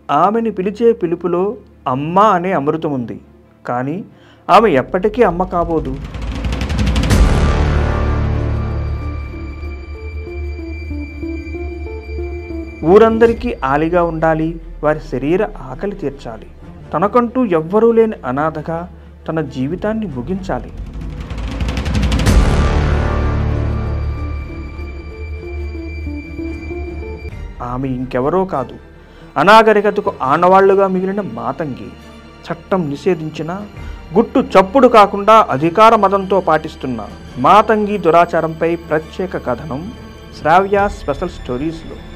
ఆమెని పిలిచే పిలుపులో అమ్మ అనే అమృతం ఉంది కానీ ఆమె ఎప్పటికీ అమ్మ కాబోదు ఊరందరికీ ఆలిగా ఉండాలి వారి శరీర ఆకలి తీర్చాలి తనకంటూ ఎవ్వరూ లేని అనాథగా తన జీవితాన్ని ముగించాలి ఆమె ఇంకెవరో కాదు అనాగరికతకు ఆనవాళ్లుగా మిగిలిన మాతంగి చట్టం నిషేధించిన గుట్టు చప్పుడు కాకుండా అధికార మదంతో పాటిస్తున్న మాతంగి దురాచారంపై ప్రత్యేక కథనం శ్రావ్య స్పెషల్ స్టోరీస్లో